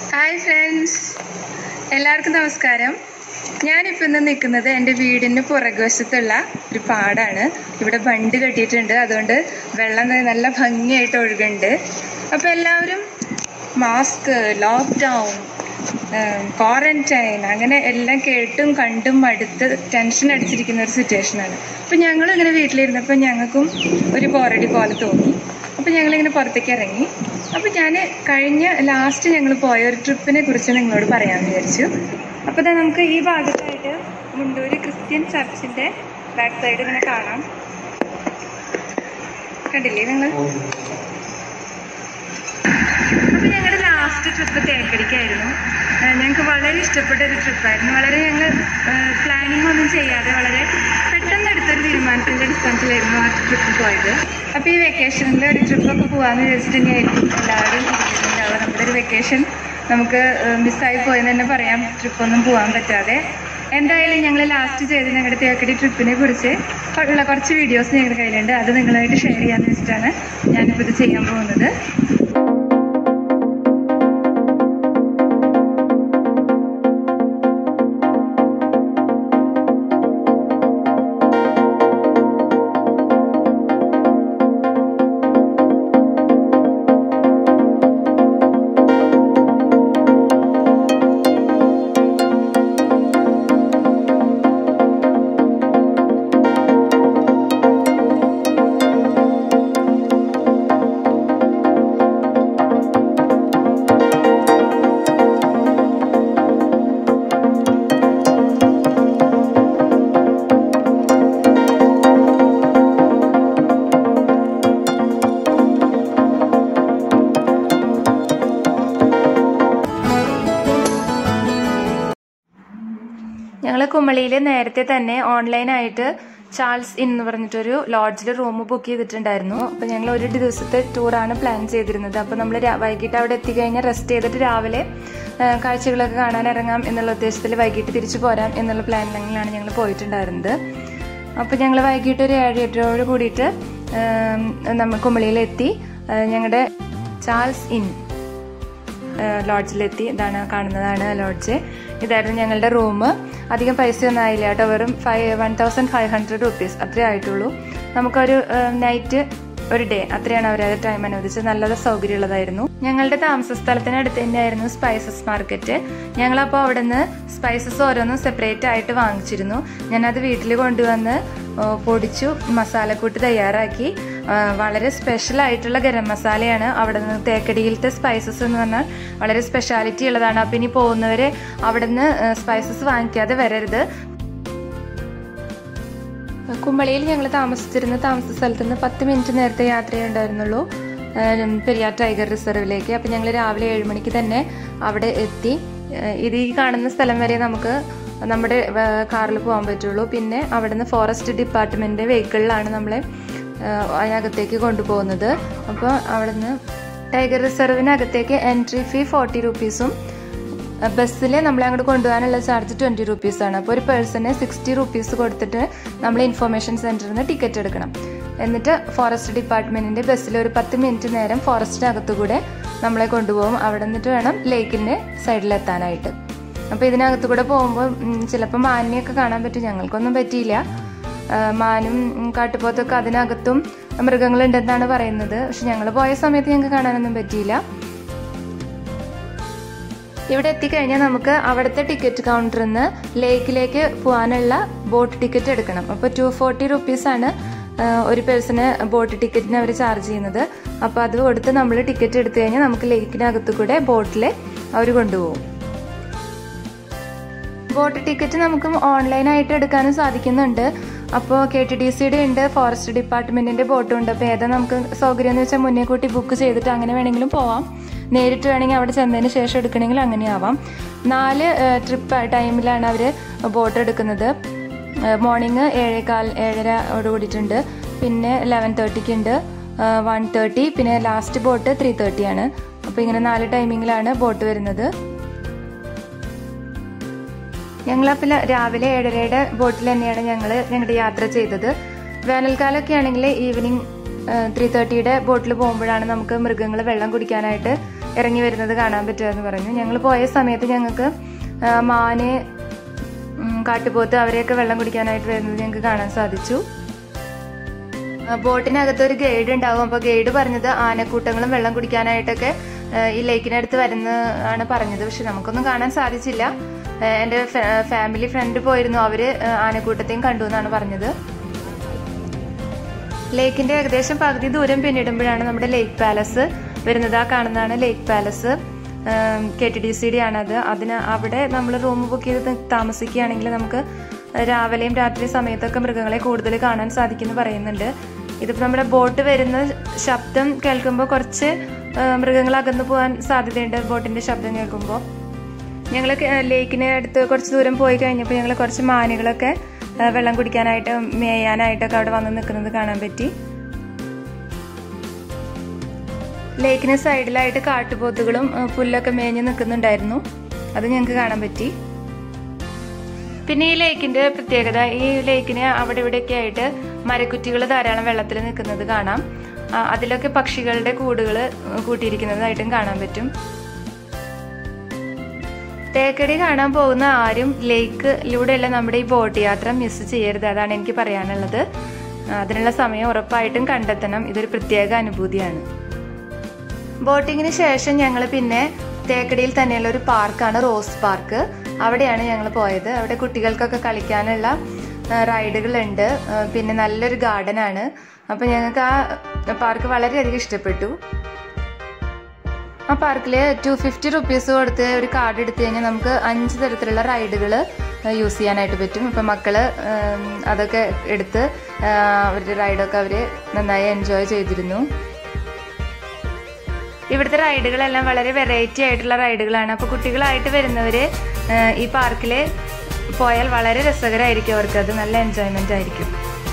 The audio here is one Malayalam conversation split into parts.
ഹായ് ഫ്രണ്ട്സ് എല്ലാവർക്കും നമസ്കാരം ഞാനിപ്പോൾ ഇന്ന് നിൽക്കുന്നത് എൻ്റെ വീടിന് പുറകുവശത്തുള്ള ഒരു പാടാണ് ഇവിടെ ബണ്ട് കെട്ടിയിട്ടുണ്ട് അതുകൊണ്ട് വെള്ളം നല്ല ഭംഗിയായിട്ട് ഒഴുകുന്നുണ്ട് അപ്പോൾ എല്ലാവരും മാസ്ക് ലോക്ക്ഡൗൺ ക്വാറന്റൈൻ അങ്ങനെ എല്ലാം കേട്ടും കണ്ടും മടുത്ത് ടെൻഷൻ അടിച്ചിരിക്കുന്ന ഒരു സിറ്റുവേഷനാണ് അപ്പോൾ ഞങ്ങളും ഇങ്ങനെ വീട്ടിലിരുന്നപ്പോൾ ഞങ്ങൾക്കും ഒരു പോരടി പോലെ തോന്നി അപ്പോൾ ഞങ്ങളിങ്ങനെ പുറത്തേക്ക് ഇറങ്ങി അപ്പോൾ ഞാൻ കഴിഞ്ഞ ലാസ്റ്റ് ഞങ്ങൾ പോയ ഒരു ട്രിപ്പിനെ കുറിച്ച് നിങ്ങളോട് പറയാമെന്ന് വിചാരിച്ചു അപ്പോൾ ദാ നമുക്ക് ഈ ഭാഗത്തായിട്ട് മുണ്ടൂര് ക്രിസ്ത്യൻ ചർച്ചിൻ്റെ ബാക്ക് സൈഡ് ഇങ്ങനെ കാണാം കണ്ടില്ലേ നിങ്ങൾ അപ്പോൾ ഞങ്ങളുടെ ലാസ്റ്റ് ട്രിപ്പ് തേക്കടിക്കായിരുന്നു ഏഹ് ഞങ്ങൾക്ക് വളരെ ഇഷ്ടപ്പെട്ട ഒരു ട്രിപ്പായിരുന്നു വളരെ ഞങ്ങൾ പ്ലാനിങ് ഒന്നും ചെയ്യാതെ വളരെ പെട്ടെന്ന് എടുത്തൊരു തീരുമാനത്തിൻ്റെ അടിസ്ഥാനത്തിലായിരുന്നു ആ ട്രിപ്പ് പോയത് അപ്പോൾ ഈ വെക്കേഷനിൽ ഒരു ട്രിപ്പൊക്കെ പോകാമെന്ന് വിചാരിച്ചിട്ട് തന്നെയായിരിക്കും എല്ലാവരും ഇരിക്കുന്നുണ്ടാവുക നമ്മുടെ ഒരു വെക്കേഷൻ നമുക്ക് മിസ്സായി പോയെന്ന് തന്നെ പറയാം ട്രിപ്പൊന്നും പോകാൻ പറ്റാതെ എന്തായാലും ഞങ്ങൾ ലാസ്റ്റ് ചെയ്ത് ഞങ്ങളുടെ തേക്കടി ട്രിപ്പിനെ കുറിച്ച് ഉള്ള കുറച്ച് വീഡിയോസ് ഞങ്ങളുടെ കയ്യിലുണ്ട് അത് നിങ്ങളായിട്ട് ഷെയർ ചെയ്യാമെന്ന് വെച്ചിട്ടാണ് ഞാനിപ്പോൾ ഇത് ചെയ്യാൻ പോകുന്നത് ഞങ്ങൾ കുമളിയിൽ നേരത്തെ തന്നെ ഓൺലൈനായിട്ട് ചാൾസ് ഇൻ എന്ന് പറഞ്ഞിട്ടൊരു ലോഡ്ജിൽ റൂം ബുക്ക് ചെയ്തിട്ടുണ്ടായിരുന്നു അപ്പോൾ ഞങ്ങൾ ഒരു ദിവസത്തെ ടൂറാണ് പ്ലാൻ ചെയ്തിരുന്നത് അപ്പോൾ നമ്മൾ വൈകിട്ട് അവിടെ എത്തിക്കഴിഞ്ഞാൽ റെസ്റ്റ് ചെയ്തിട്ട് രാവിലെ ആ, കാഴ്ചകളൊക്കെ കാണാൻ ഇറങ്ങാം എന്നുള്ള ഉദ്ദേശത്തിൽ വൈകിട്ട് തിരിച്ചു പോരാം എന്നുള്ള പ്ലാനിലാണ് ഞങ്ങൾ പോയിട്ടുണ്ടായിരുന്നത് അപ്പോൾ ഞങ്ങൾ വൈകിട്ട് ഒരു ഏഴ് എട്ടരോട് കൂടിയിട്ട് ആം, നമ്മൾ കുമളിയിലെത്തി ആ, ഞങ്ങളുടെ ചാൾസ് ഇൻ ലോഡ്ജിലെത്തി ഇതാണ് കാണുന്നതാണ് ലോഡ്ജ് ഇതായിരുന്നു ഞങ്ങളുടെ റൂം അധികം പൈസയൊന്നും ആയില്ല കേട്ടോ വെറും five one thousand five hundred rupees അത്രേ ആയിട്ടുള്ളൂ നമുക്കൊരു നൈറ്റ് ഒരു ഡേ അത്രയാണ് അവർ ടൈം അനുവദിച്ചത് നല്ല സൗകര്യമുള്ളതായിരുന്നു ഞങ്ങളുടെ താമസ സ്ഥലത്തിന് അടുത്ത് തന്നെയായിരുന്നു സ്പൈസസ് മാർക്കറ്റ് ഞങ്ങളപ്പോൾ അവിടെ നിന്ന് സ്പൈസസ് ഓരോന്നും സെപ്പറേറ്റ് ആയിട്ട് വാങ്ങിച്ചിരുന്നു ഞാനത് വീട്ടിൽ കൊണ്ടുവന്ന് ആ, പൊടിച്ചു മസാലക്കൂട്ട് തയ്യാറാക്കി ആ, വളരെ സ്പെഷ്യൽ ആയിട്ടുള്ള ഗരം മസാലയാണ് അവിടെ നിന്ന് തേക്കടിയിലത്തെ സ്പൈസസ് എന്ന് പറഞ്ഞാൽ വളരെ സ്പെഷ്യാലിറ്റി ഉള്ളതാണ് അപ്പം ഇനി പോകുന്നവരെ അവിടെ നിന്ന് സ്പൈസസ് വാങ്ങിക്കാതെ വരരുത് കുമ്പളിയിൽ ഞങ്ങൾ താമസിച്ചിരുന്ന താമസ സ്ഥലത്ത് നിന്ന് പത്ത് മിനിറ്റ് നേരത്തെ യാത്രയേ ഉണ്ടായിരുന്നുള്ളൂ ഏഹ് പെരിയാർ ടൈഗർ റിസർവിലേക്ക് അപ്പം ഞങ്ങൾ രാവിലെ ഏഴ് മണിക്ക് തന്നെ അവിടെ എത്തി ഏഹ് ഇത് ഈ കാണുന്ന സ്ഥലം വരെ നമുക്ക് നമ്മുടെ കാറിൽ പോകാൻ പറ്റുള്ളൂ പിന്നെ അവിടുന്ന് ഫോറസ്റ്റ് ഡിപ്പാർട്ട്മെൻറ്റ് വെഹിക്കിളിലാണ് നമ്മളെ ഏഹ് അതിനകത്തേക്ക് കൊണ്ടുപോകുന്നത് അപ്പോൾ അവിടുന്ന് ടൈഗർ റിസർവിനകത്തേക്ക് എൻട്രി ഫീ ഫോർട്ടി റുപ്പീസും ബസ്സിൽ നമ്മളെ അങ്ങോട്ട് കൊണ്ടുപോകാനുള്ള ചാർജ് ട്വൻറ്റി റുപ്പീസാണ് അപ്പോൾ ഒരു പേഴ്സണ് സിക്സ്റ്റി റുപ്പീസ് കൊടുത്തിട്ട് നമ്മൾ ഇൻഫർമേഷൻ സെൻറ്ററിൽ നിന്ന് ടിക്കറ്റ് എടുക്കണം എന്നിട്ട് ഫോറസ്റ്റ് ഡിപ്പാർട്ട്മെൻറ്റിൻ്റെ ബസ്സിൽ ഒരു പത്ത് മിനിറ്റ് നേരം ഫോറസ്റ്റിനകത്തു കൂടെ നമ്മളെ കൊണ്ടുപോകും അവിടെ നിന്നിട്ട് വേണം ലേക്കിൻ്റെ സൈഡിലെത്താനായിട്ട് അപ്പോൾ ഇതിനകത്തു കൂടെ പോകുമ്പോൾ ചിലപ്പോൾ മാനിനെയൊക്കെ കാണാൻ പറ്റും ഞങ്ങൾക്കൊന്നും പറ്റിയില്ല ആ, മാനും ഉം, കാട്ടുപോത്തൊക്കെ അതിനകത്തും മൃഗങ്ങളുണ്ടെന്നാണ് പറയുന്നത് പക്ഷെ ഞങ്ങൾ പോയ സമയത്ത് ഞങ്ങൾക്ക് കാണാനൊന്നും പറ്റിയില്ല ഇവിടെ എത്തിക്കഴിഞ്ഞാൽ നമുക്ക് അവിടുത്തെ ടിക്കറ്റ് കൗണ്ടറിൽ നിന്ന് ലേക്കിലേക്ക് പോകാനുള്ള ബോട്ട് ടിക്കറ്റ് എടുക്കണം അപ്പോൾ ടു ഫോർട്ടി റുപ്പീസാണ് ഒരു പേഴ്സണ് ബോട്ട് ടിക്കറ്റിന് അവർ ചാർജ് ചെയ്യുന്നത് അപ്പോൾ അത് കൊടുത്ത് നമ്മൾ ടിക്കറ്റ് എടുത്തു കഴിഞ്ഞാൽ നമുക്ക് ലേക്കിനകത്ത് കൂടെ ബോട്ടിൽ അവർ കൊണ്ടുപോകും ബോട്ട് ടിക്കറ്റ് നമുക്ക് ഓൺലൈനായിട്ട് എടുക്കാനും സാധിക്കുന്നുണ്ട് അപ്പോൾ കെ ടി ഡി സിയുടെ ഉണ്ട് ഫോറസ്റ്റ് ഡിപ്പാർട്ട്മെന്റിന്റെ ബോട്ടും ഉണ്ട് അപ്പോൾ ഏതാ നമുക്ക് സൗകര്യം എന്ന് വെച്ചാൽ മുന്നേ കൂട്ടി ബുക്ക് ചെയ്തിട്ട് അങ്ങനെ വേണമെങ്കിലും പോവാം നേരിട്ട് വേണമെങ്കിൽ അവിടെ ചെന്നതിന് ശേഷം എടുക്കണമെങ്കിൽ അങ്ങനെയാവാം നാല് ട്രിപ്പ് ടൈമിലാണ് അവർ ബോട്ട് എടുക്കുന്നത് മോർണിംഗ് ഏഴേകാൽ ഏഴരയോട് കൂടിയിട്ടുണ്ട് പിന്നെ ലെവൻ തേർട്ടിക്ക് ഉണ്ട് വൺ തേർട്ടി പിന്നെ ലാസ്റ്റ് ബോട്ട് ത്രീ തേർട്ടി ആണ് അപ്പോൾ ഇങ്ങനെ നാല് ടൈമിങ്ങിലാണ് ബോട്ട് വരുന്നത് ഞങ്ങളപ്പോൾ രാവിലെ ഏഴരയുടെ ബോട്ടിൽ തന്നെയാണ് ഞങ്ങൾ ഞങ്ങളുടെ യാത്ര ചെയ്തത് വേനൽക്കാലമൊക്കെ ആണെങ്കിൽ ഈവനിങ് ത്രീ തേർട്ടിയുടെ ബോട്ടിൽ പോകുമ്പോഴാണ് നമുക്ക് മൃഗങ്ങൾ വെള്ളം കുടിക്കാനായിട്ട് ഇറങ്ങി വരുന്നത് കാണാൻ പറ്റുമെന്ന് പറഞ്ഞു ഞങ്ങൾ പോയ സമയത്ത് ഞങ്ങൾക്ക് ആ, മാന് ഉം, കാട്ടുപോത്ത് അവരെയൊക്കെ വെള്ളം കുടിക്കാനായിട്ട് വരുന്നത് ഞങ്ങൾക്ക് കാണാൻ സാധിച്ചു ആ, ബോട്ടിനകത്ത് ഒരു ഗൈഡ് ഉണ്ടാവും അപ്പോൾ ഗൈഡ് പറഞ്ഞത് ആനക്കൂട്ടങ്ങളും വെള്ളം കുടിക്കാനായിട്ടൊക്കെ ആ, ഈ ലേക്കിനടുത്ത് വരുന്ന ആണ് പറഞ്ഞത് പക്ഷെ നമുക്കൊന്നും കാണാൻ സാധിച്ചില്ല ആ, എൻ്റെ ഫാമിലി ഫ്രണ്ട് പോയിരുന്നു അവര് ആ, ആനക്കൂട്ടത്തെയും കണ്ടു എന്നാണ് പറഞ്ഞത് ലേക്കിന്റെ ഏകദേശം പകുതി ദൂരം പിന്നിടുമ്പോഴാണ് നമ്മുടെ ലേക്ക് പാലസ് വരുന്നത് ആ കാണുന്നതാണ് lake palace K T D C D ആണത് അതിന് അവിടെ നമ്മൾ റൂം ബുക്ക് ചെയ്ത് താമസിക്കുകയാണെങ്കിൽ നമുക്ക് രാവിലെയും രാത്രി സമയത്തൊക്കെ മൃഗങ്ങളെ കൂടുതൽ കാണാൻ സാധിക്കുമെന്ന് പറയുന്നുണ്ട് ഇതിപ്പോൾ നമ്മുടെ ബോട്ട് വരുന്ന ശബ്ദം കേൾക്കുമ്പോൾ കുറച്ച് ആ, മൃഗങ്ങൾ അകന്നു പോകാൻ സാധ്യതയുണ്ട് ബോട്ടിന്റെ ശബ്ദം കേൾക്കുമ്പോൾ ഞങ്ങൾ ലേക്കിന് അടുത്ത് കുറച്ച് ദൂരം പോയി കഴിഞ്ഞപ്പോൾ ഞങ്ങൾ കുറച്ച് മാനുകളൊക്കെ ആ, വെള്ളം കുടിക്കാനായിട്ട് മേയാനായിട്ടൊക്കെ അവിടെ വന്ന് നിൽക്കുന്നത് കാണാൻ പറ്റി ലേക്കിന് സൈഡിലായിട്ട് കാട്ടുപോത്തുകളും ആ, പുല്ലൊക്കെ മേഞ്ഞ് നിൽക്കുന്നുണ്ടായിരുന്നു അത് ഞങ്ങൾക്ക് കാണാൻ പറ്റി പിന്നെ ഈ ലേക്കിന്റെ പ്രത്യേകത ഈ ലേക്കിന് അവിടെ ഇവിടെയൊക്കെ ആയിട്ട് മരക്കുറ്റികൾ ധാരാളം വെള്ളത്തിൽ നിൽക്കുന്നത് കാണാം ആ, അതിലൊക്കെ പക്ഷികളുടെ കൂടുകൾ കൂട്ടിയിരിക്കുന്നതായിട്ടും കാണാൻ പറ്റും തേക്കടി കാണാൻ പോകുന്ന ആരും ലേക്കിലൂടെയുള്ള നമ്മുടെ ഈ ബോട്ട് യാത്ര മിസ് ചെയ്യരുത് അതാണ് എനിക്ക് പറയാനുള്ളത് ആ, അതിനുള്ള സമയം ഉറപ്പായിട്ടും കണ്ടെത്തണം ഇതൊരു പ്രത്യേക അനുഭൂതിയാണ് ബോട്ടിങ്ങിന് ശേഷം ഞങ്ങൾ പിന്നെ തേക്കടിയിൽ തന്നെയുള്ള ഒരു പാർക്കാണ് റോസ് പാർക്ക് അവിടെയാണ് ഞങ്ങൾ പോയത് അവിടെ കുട്ടികൾക്കൊക്കെ കളിക്കാനുള്ള റൈഡുകളുണ്ട് പിന്നെ നല്ലൊരു ഗാർഡൻ ആണ് അപ്പം ഞങ്ങൾക്ക് ആ പാർക്ക് വളരെയധികം ഇഷ്ടപ്പെട്ടു ആ പാർക്കിൽ ടു ഫിഫ്റ്റി റുപ്പീസ് കൊടുത്ത് ഒരു കാർഡ് എടുത്തു കഴിഞ്ഞാൽ നമുക്ക് അഞ്ച് തരത്തിലുള്ള റൈഡുകൾ യൂസ് ചെയ്യാനായിട്ട് പറ്റും ഇപ്പം മക്കള് ഉം, അതൊക്കെ എടുത്ത് ആ, അവരുടെ റൈഡൊക്കെ അവർ നന്നായി എൻജോയ് ചെയ്തിരുന്നു ഇവിടുത്തെ റൈഡുകളെല്ലാം വളരെ വെറൈറ്റി ആയിട്ടുള്ള റൈഡുകളാണ് അപ്പോൾ കുട്ടികളായിട്ട് വരുന്നവര് ആ, ഈ പാർക്കിൽ പോയാൽ വളരെ രസകരമായിരിക്കും അവർക്ക് അത് നല്ല എൻജോയ്മെന്റ് ആയിരിക്കും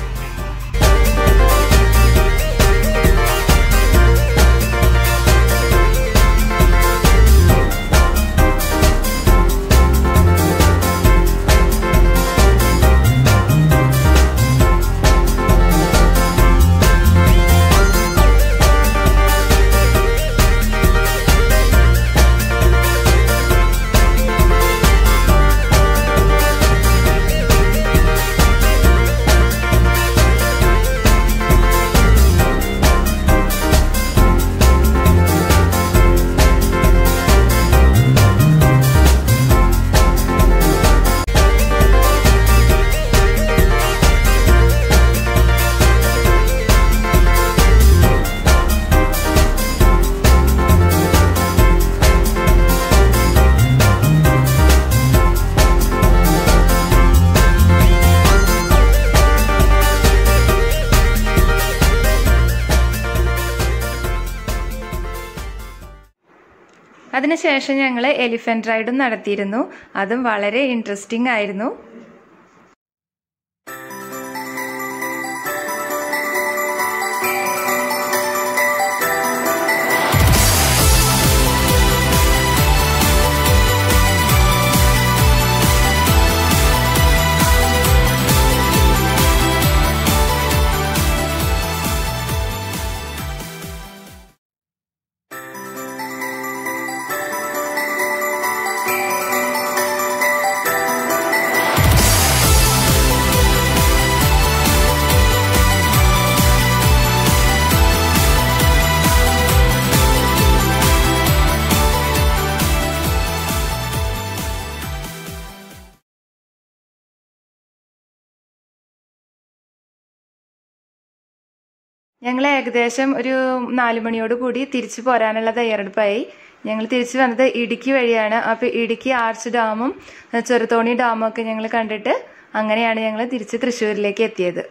അതിനുശേഷം ഞങ്ങൾ എലിഫന്റ് റൈഡും നടത്തിയിരുന്നു അതും വളരെ ഇൻട്രസ്റ്റിംഗ് ആയിരുന്നു ഞങ്ങൾ ഏകദേശം ഒരു നാല് മണിയോട് കൂടി തിരിച്ചു പോരാനുള്ള തയ്യാറെടുപ്പായി ഞങ്ങൾ തിരിച്ചു വന്നത് ഇടുക്കി വഴിയാണ് അപ്പോൾ ഇടുക്കി ആർച്ച് ഡാമും ഏഹ് ചെറുതോണി ഡാമും ഒക്കെ ഞങ്ങൾ കണ്ടിട്ട് അങ്ങനെയാണ് ഞങ്ങൾ തിരിച്ച് തൃശ്ശൂരിലേക്ക് എത്തിയത്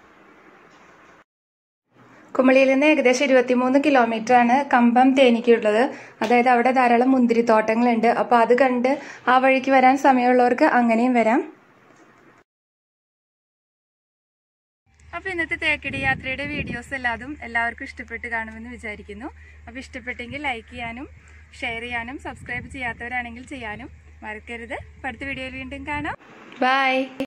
കുമളിയിൽ നിന്ന് ഏകദേശം ഇരുപത്തിമൂന്ന് കിലോമീറ്റർ ആണ് കമ്പം തേനിക്കുള്ളത് അതായത് അവിടെ ധാരാളം മുന്തിരിത്തോട്ടങ്ങളുണ്ട് അപ്പോൾ അത് കണ്ട് ആ വഴിക്ക് വരാൻ സമയമുള്ളവർക്ക് അങ്ങനെയും വരാം അപ്പൊ ഇന്നത്തെ തേക്കടി യാത്രയുടെ വീഡിയോസ് എല്ലാതും എല്ലാവർക്കും ഇഷ്ടപ്പെട്ട് കാണുമെന്ന് വിചാരിക്കുന്നു അപ്പൊ ഇഷ്ടപ്പെട്ടെങ്കിൽ ലൈക്ക് ചെയ്യാനും ഷെയർ ചെയ്യാനും സബ്സ്ക്രൈബ് ചെയ്യാത്തവരാണെങ്കിൽ ചെയ്യാനും മറക്കരുത് അപ്പൊ അടുത്ത വീഡിയോയിൽ വീണ്ടും കാണാം ബൈ